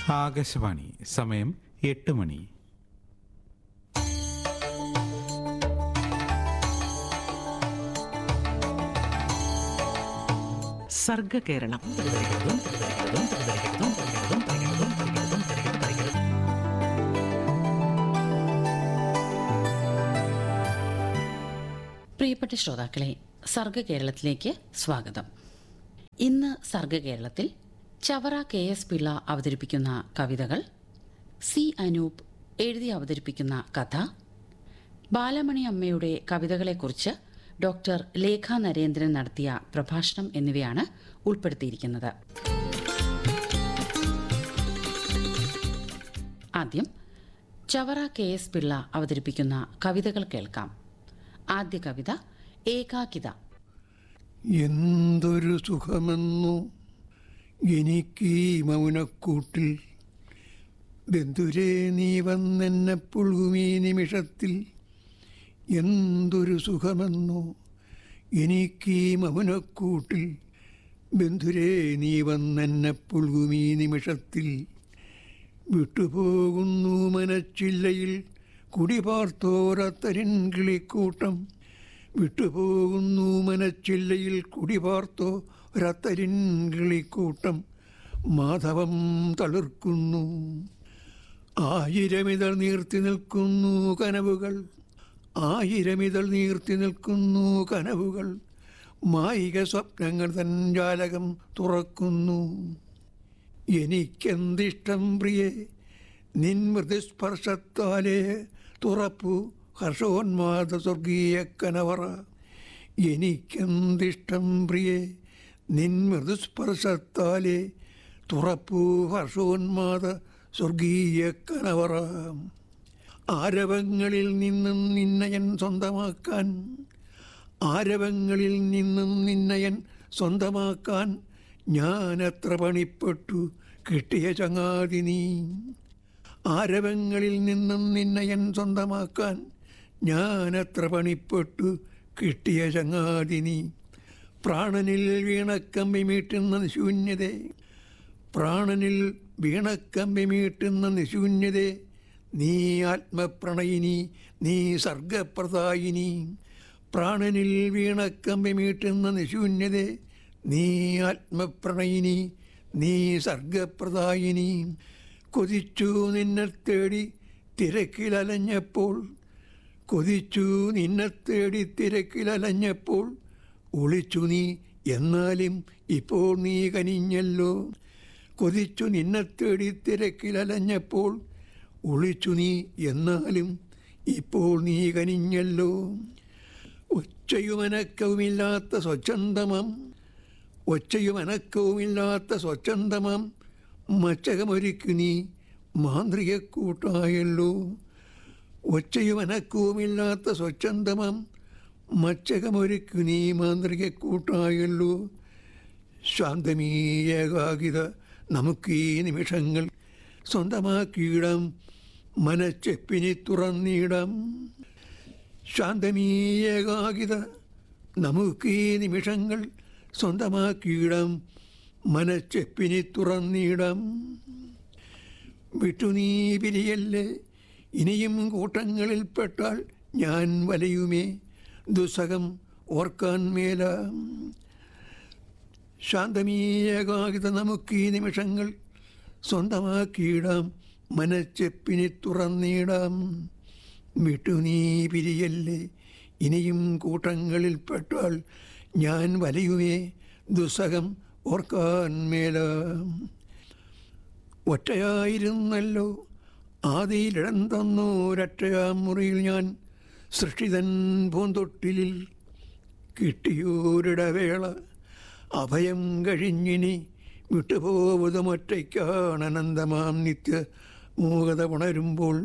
ആകാശവാണി സമയം എട്ട് മണി സർഗകേരളം പ്രിയപ്പെട്ട ശ്രോതാക്കളെ സർഗ കേരളത്തിലേക്ക് സ്വാഗതം ഇന്ന് സർഗ കേരളത്തിൽ ചവറ കെ എസ് പിള്ള അവതരിപ്പിക്കുന്ന കവിതകൾ സി അനൂപ് എഴുതി അവതരിപ്പിക്കുന്ന കഥ ബാലമണി അമ്മയുടെ കവിതകളെക്കുറിച്ച് ഡോക്ടർ ലേഖ നരേന്ദ്രൻ നടത്തിയ പ്രഭാഷണം എന്നിവയാണ് ഉൾപ്പെടുത്തിയിരിക്കുന്നത് ആദ്യം ചവറ കെ എസ് പിള്ള അവതരിപ്പിക്കുന്ന കവിതകൾ കേൾക്കാം ആദ്യ കവിത ഏകാകിത എന്തൊരു സുഖമെന്നു എനിക്ക് ഈ മൗനക്കൂട്ടിൽ ബന്ധുരേ നീ വന്നെന്നെ പുൽകുമീ നിമിഷത്തിൽ എന്തൊരു സുഖമെന്നു എനിക്ക് ഈ മൗനക്കൂട്ടിൽ ബന്ധുരേ നീ വന്നെന്നെ പുൽകുമീ നിമിഷത്തിൽ വിട്ടുപോകുന്നു മനച്ചില്ലയിൽ കുടിപാർത്തോരത്തരിൻ കിളിക്കൂട്ടം വിട്ടുപോകുന്നു മനച്ചില്ലയിൽ കുടിപാർത്തോ ഒരത്തരിൻ കിളിക്കൂട്ടം മാധവം തളിർക്കുന്നു ആയിരമിതൾ നീർത്തി നിൽക്കുന്നു കനവുകൾ ആയിരമിതൾ നീർത്തി നിൽക്കുന്നു കനവുകൾ മായിക സ്വപ്നങ്ങൾ തൻ ജാലകം തുറക്കുന്നു എനിക്കെന്തിഷ്ടം പ്രിയേ നിൻ മൃദുസ്പർശത്താലേ തുറപ്പു ഹർഷോന്മാദ സ്വർഗീയ കനവറ എനിക്കെന്തിഷ്ടം പ്രിയേ നിൻ മൃദുസ്പർശത്താലേ തുറപ്പു ഹർഷോന്മാദ സ്വർഗീയ കനവറ ആരവങ്ങളിൽ നിന്നും നിന്നയൻ സ്വന്തമാക്കാൻ ആരവങ്ങളിൽ നിന്നും നിന്നയൻ സ്വന്തമാക്കാൻ ഞാൻ എത്ര പണിപ്പെട്ടു കിട്ടിയ ചങ്ങാതി നീ ആരവങ്ങളിൽ നിന്നും നിന്നയൻ സ്വന്തമാക്കാൻ ഞാൻ എത്ര പണിപ്പെട്ടു കിട്ടിയ ചങ്ങാതി നീ പ്രാണനിൽ വീണക്കമ്പി മീട്ടുന്ന നിശൂന്യതേ പ്രാണനിൽ വീണക്കമ്പി മീട്ടുന്ന നിശൂന്യതേ നീ ആത്മപ്രണയിനി നീ സർഗപ്രദായിനി പ്രാണനിൽ വീണക്കമ്പി മീട്ടുന്ന നിശൂന്യതേ നീ ആത്മപ്രണയിനി നീ സർഗപ്രദായിനി കൊതിച്ചു നിന്നെ തേടി തിരക്കിലലഞ്ഞപ്പോൾ കൊതിച്ചു നിന്നെ തേടി തിരക്കിലലഞ്ഞപ്പോൾ ഒളിച്ചു നീ എന്നാലും ഇപ്പോൾ നീ കനിഞ്ഞല്ലോ കൊതിച്ചു നിന്നെ തേടി തിരക്കിലലഞ്ഞപ്പോൾ ഒളിച്ചു നീ എന്നാലും ഇപ്പോൾ നീ കനിഞ്ഞല്ലോ ഒച്ചയുമനക്കവുമില്ലാത്ത സ്വച്ഛന്തമം ഒച്ചയുമനക്കവുമില്ലാത്ത സ്വച്ഛന്തമം മച്ചകമൊരുക്കു നീ മാന്ത്രിക കൂട്ടായല്ലോ ഒച്ചയുമനക്കവുമില്ലാത്ത സ്വച്ഛന്തമം മച്ചകമൊരുക്കു നീ മാന്ത്രിക കൂട്ടായല്ലോ ശാന്തമീ ഏകാകിത നമുക്ക് ഈ നിമിഷങ്ങൾ സ്വന്തമാക്കിയിടാം മനച്ചെപ്പിനി തുറന്നിടാം ശാന്തമീ ഏകാകിത നമുക്ക് ഈ നിമിഷങ്ങൾ സ്വന്തമാക്കിയിടാം മനച്ചെപ്പിനി തുറന്നിടാം വിട്ടു നീ പിരിയല്ലേ ഇനിയും കൂട്ടങ്ങളിൽപ്പെട്ടാൽ ഞാൻ വലയുമേ ദുസ്സഹം ഓർക്കാൻ മേല ശാന്തമീ ഏകാകിത നമുക്ക് ഈ നിമിഷങ്ങൾ സ്വന്തമാക്കിയിടാം മനച്ചെപ്പിനി തുറന്നിടാം വിട്ടു നീ പിരിയല്ലേ ഇനിയും കൂട്ടങ്ങളിൽപ്പെട്ടാൽ ഞാൻ വലയുമേ ദുസ്സഹം ഓർക്കാൻ മേല ഒറ്റയായിരുന്നല്ലോ ആദിയിലിടം തന്നോരൊറ്റയാം മുറിയിൽ ഞാൻ സൃഷ്ടിതൻ പൂന്തൊട്ടിലിൽ കിട്ടിയോരിടവേള അഭയം കഴിഞ്ഞിനി വിട്ടുപോവതുമൊറ്റയ്ക്കാണ് അനന്തമാം നിത്യ മൂകത ഉണരുമ്പോൾ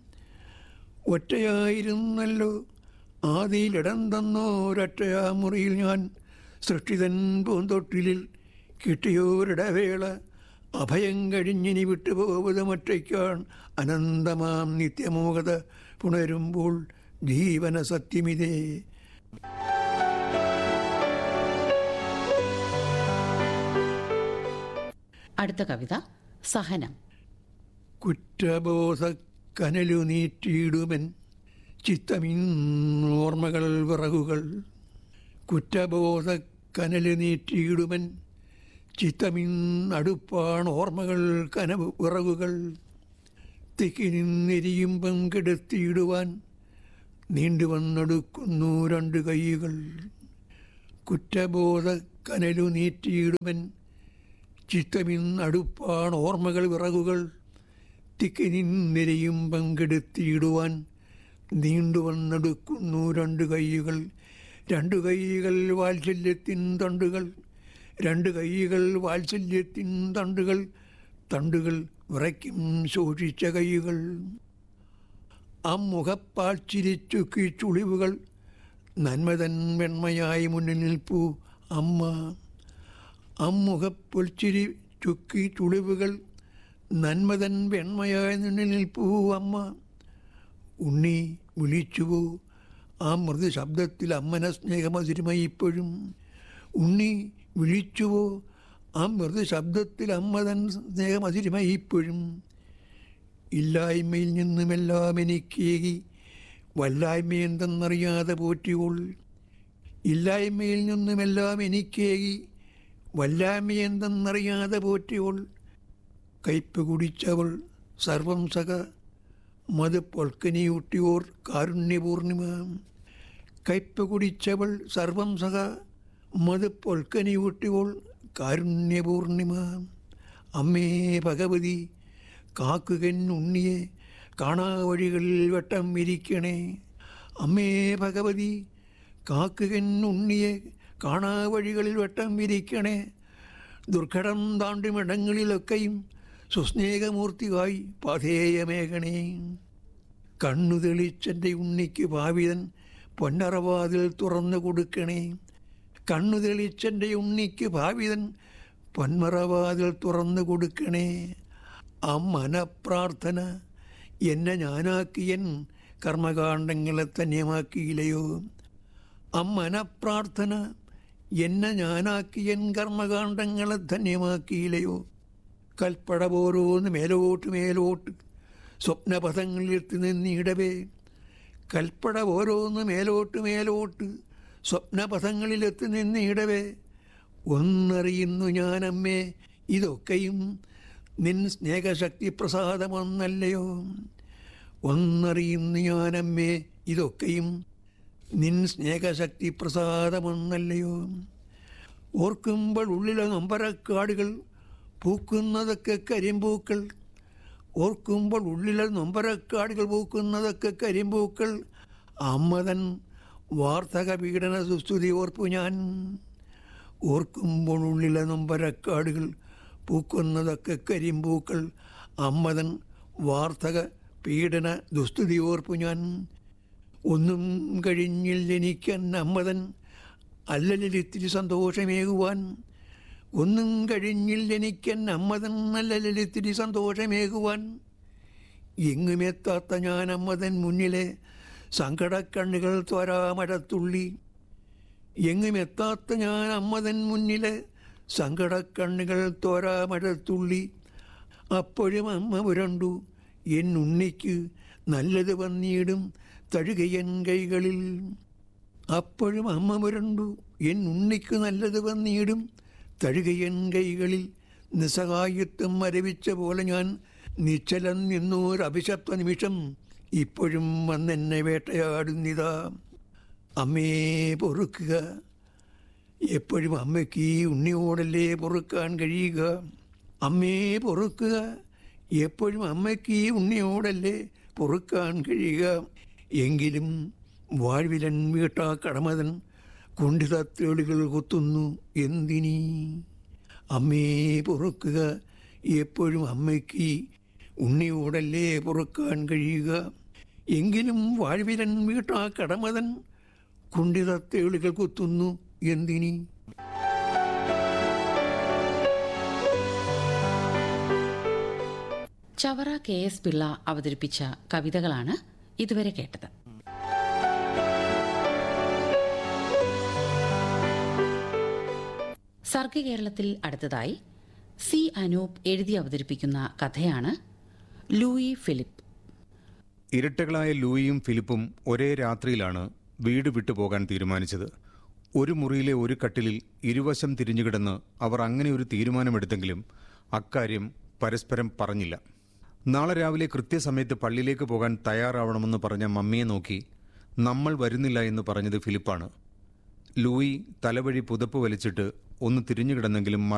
ഒറ്റയായിരുന്നല്ലോ ആദിയിലിടം തന്നോരൊറ്റയാ മുറിയിൽ ഞാൻ സൃഷ്ടിതൻ പൂന്തൊട്ടിലിൽ കിട്ടിയോരിടവേള അഭയം കഴിഞ്ഞിനി വിട്ടുപോവതുമൊറ്റയ്ക്കാണ് അനന്തമാം നിത്യമൂകത പുണരുമ്പോൾ ജീവന സത്യമിതേ അടുത്ത കവിത സഹനം കുറ്റബോധ കനലു നീറ്റിയിടുമൻ ചിത്തമിന്നോർമ്മകൾ വിറകുകൾ കുറ്റബോധ കനല് നീറ്റിയിടുമൻ ചിത്തമിന്നടുപ്പാണ് ഓർമ്മകൾ കനവ് വിറകുകൾ തെക്കി നിന്നെരിയുമ്പം കെടുത്തിയിടുവാൻ നീണ്ടുവന്നെടുക്കുന്നു രണ്ട് കൈകൾ കുറ്റബോധ കനലു നീറ്റിയിടുമൻ ചിത്തമിന്നടുപ്പാണ് ഓർമ്മകൾ വിറകുകൾ തിക്കി നിന്നെരിയും പങ്കെടുത്തിയിടുവാൻ നീണ്ടുവന്നെടുക്കുന്നു രണ്ട് കൈകൾ രണ്ട് കൈകൾ വാത്സല്യത്തിൻ തണ്ടുകൾ രണ്ട് കൈകൾ വാത്സല്യത്തിൻ തണ്ടുകൾ തണ്ടുകൾ വിറയ്ക്കും ശോഷിച്ച കൈകൾ അമ്മുഖപ്പാച്ചിരിച്ചുക്കി ചുളിവുകൾ നന്മതൻ വെണ്മയായി മുന്നിൽ നിൽപ്പൂ അമ്മ അമ്മുഖപ്പൊൽച്ചിരി ചുക്കി ചുളിവുകൾ നന്മതൻ വെണ്മയായി മുന്നിൽ നിൽപ്പൂ അമ്മ ഉണ്ണി വിളിച്ചുവോ ആ മൃദു ശബ്ദത്തിൽ അമ്മന സ്നേഹമധുരമായി ഇപ്പോഴും ഉണ്ണി വിളിച്ചുവോ ആ മൃദു ശബ്ദത്തിൽ അമ്മതൻ സ്നേഹമധുരമായി ഇപ്പോഴും ഇല്ലായ്മയിൽ നിന്നുമെല്ലാം എനിക്കേകി വല്ലായ്മ എന്തെന്നറിയാതെ പോറ്റിയോൾ ഇല്ലായ്മയിൽ നിന്നുമെല്ലാം എനിക്കേകി വല്ലായ്മ എന്തെന്നറിയാതെ പോറ്റിയോൾ കയ്പ് കുടിച്ചവൾ സർവം സക മത് പൊൽക്കനിയൂട്ടിയോർ കാരുണ്യപൂർണിമ കയ്പ് കുടിച്ചവൾ സർവം സക മത് പൊൽക്കനിയൂട്ടിയോൾ കാരുണ്യപൂർണിമ അമ്മേ ഭഗവതി കാക്കുകൻ ഉണ്ണിയെ കാണാ വഴികളിൽ വട്ടം വിരിക്കണേ അമ്മേ ഭഗവതി കാക്കുകൻ ഉണ്ണിയെ കാണാ വഴികളിൽ വട്ടം വിരിക്കണേ ദുർഘടം താണ്ടുമിടങ്ങളിലൊക്കെയും സുസ്നേഹമൂർത്തിയായി പാധേയമേകണേ കണ്ണു തെളിച്ചെൻ്റെ ഉണ്ണിക്ക് ഭാവിതൻ പൊന്നറവാതിൽ തുറന്നു കൊടുക്കണേ കണ്ണു തെളിച്ചെൻ്റെ ഉണ്ണിക്ക് ഭാവിതൻ പൊന്മറവാതിൽ തുറന്നു കൊടുക്കണേ ആ മനപ്രാർത്ഥന എന്നെ ഞാനാക്കിയൻ കർമ്മകാണ്ഡങ്ങളെ ധന്യമാക്കിയില്ലയോ ആ മനപ്രാർത്ഥന എന്നെ ഞാനാക്കിയൻ കർമ്മകാണ്ഡങ്ങളെ ധന്യമാക്കിയില്ലയോ കൽപ്പട ഓരോന്ന് മേലോട്ട് മേലോട്ട് സ്വപ്നപഥങ്ങളിലെത്തി നിന്നിടവേ കൽപ്പട ഓരോന്ന് മേലോട്ട് മേലോട്ട് സ്വപ്നപഥങ്ങളിലെത്തി നിന്നിടവേ ഒന്നറിയുന്നു ഞാനമ്മേ ഇതൊക്കെയും നിൻ സ്നേഹശക്തി പ്രസാദമൊന്നല്ലയോ ഒന്നറിയുന്നു ഞാനമ്മേ ഇതൊക്കെയും നിൻ സ്നേഹശക്തി പ്രസാദമൊന്നല്ലയോ ഓർക്കുമ്പോൾ ഉള്ളിലെ നൊമ്പരക്കാടുകൾ പൂക്കുന്നതൊക്കെ കരിമ്പൂക്കൾ ഓർക്കുമ്പോൾ ഉള്ളിലെ നൊമ്പരക്കാടുകൾ പൂക്കുന്നതൊക്കെ കരിമ്പൂക്കൾ അമ്മതൻ വാർത്തക പീഡന സുസ്തുതി ഓർപ്പു ഞാൻ ഓർക്കുമ്പോൾ ഉള്ളിലെ നൊമ്പരക്കാടുകൾ പൂക്കുന്നതൊക്കെ കരിമ്പൂക്കൾ അമ്മതൻ വാർത്തക പീഡന ദുസ്തുതി ഓർപ്പു ഞാൻ ഒന്നും കഴിഞ്ഞില്ല എനിക്കൻ അമ്മതൻ അല്ലലിത്തിരി സന്തോഷമേകുവാൻ ഒന്നും കഴിഞ്ഞില്ല എനിക്കൻ അമ്മതൻ അല്ലലിത്തിരി സന്തോഷമേകുവാൻ എങ്ങുമെത്താത്ത ഞാൻ അമ്മതൻ മുന്നിലെ സങ്കടക്കണ്ണുകൾ ത്വരാമഴത്തുള്ളി എങ്ങുമെത്താത്ത ഞാൻ അമ്മതൻ മുന്നിലെ സങ്കടക്കണ്ണുകൾ തോരാമഴത്തുള്ളി അപ്പോഴും അമ്മ പുരണ്ടു എൻ ഉണ്ണിക്ക് നല്ലത് വന്നിടും തഴുകയൻ കൈകളിൽ അപ്പോഴും അമ്മ പുരണ്ടു എൻ ഉണ്ണിക്ക് നല്ലത് വന്നിടും തഴുകയൻ കൈകളിൽ നിസ്സഹായത്വം മരവിച്ച പോലെ ഞാൻ നിശ്ചലം നിന്നൊരഭിശപ്ത നിമിഷം ഇപ്പോഴും വന്നെന്നെ വേട്ടയാടുന്നിതാ അമ്മേ പൊറുക്കുക എപ്പോഴും അമ്മയ്ക്ക് ഈ ഉണ്ണിയോടല്ലേ പൊറുക്കാൻ കഴിയുക അമ്മേ പൊറുക്കുക എപ്പോഴും അമ്മയ്ക്ക് ഈ ഉണ്ണിയോടല്ലേ പൊറുക്കാൻ കഴിയുക എങ്കിലും വാഴ്വിലൻ വീട്ടാ കടമതൻ കുണ്ഠിതത്തേളുകൾ കൊത്തുന്നു എന്തിനീ അമ്മേ പൊറുക്കുക എപ്പോഴും അമ്മയ്ക്ക് ഉണ്ണിയോടല്ലേ പൊറുക്കാൻ കഴിയുക എങ്കിലും വാഴ്വിലൻ വീട്ടാ കടമതൻ കുണ്ഠിതത്തേളുകൾ കൊത്തുന്നു എന്തിനീ ചവറ കെ എസ് പിള്ള അവതരിപ്പിച്ച കവിതകളാണ് ഇതുവരെ കേട്ടത് സർഗ കേരളത്തിൽ അടുത്തതായി സി അനൂപ് എഴുതി അവതരിപ്പിക്കുന്ന കഥയാണ് ലൂയി ഫിലിപ്പ് ഇരട്ടകളായ ലൂയിയും ഫിലിപ്പും ഒരേ രാത്രിയിലാണ് വീട് വിട്ടുപോകാൻ തീരുമാനിച്ചത് ഒരു മുറിയിലെ ഒരു കട്ടിലിൽ ഇരുവശം തിരിഞ്ഞുകിടന്ന് അവർ അങ്ങനെ ഒരു തീരുമാനമെടുത്തെങ്കിലും അക്കാര്യം പരസ്പരം പറഞ്ഞില്ല നാളെ രാവിലെ കൃത്യസമയത്ത് പള്ളിയിലേക്ക് പോകാൻ തയ്യാറാവണമെന്ന് പറഞ്ഞ മമ്മിയെ നോക്കി നമ്മൾ വരുന്നില്ല എന്ന് പറഞ്ഞത് ഫിലിപ്പാണ് ലൂയി തലവഴി പുതപ്പ് വലിച്ചിട്ട് ഒന്ന് തിരിഞ്ഞുകിടന്നെങ്കിലും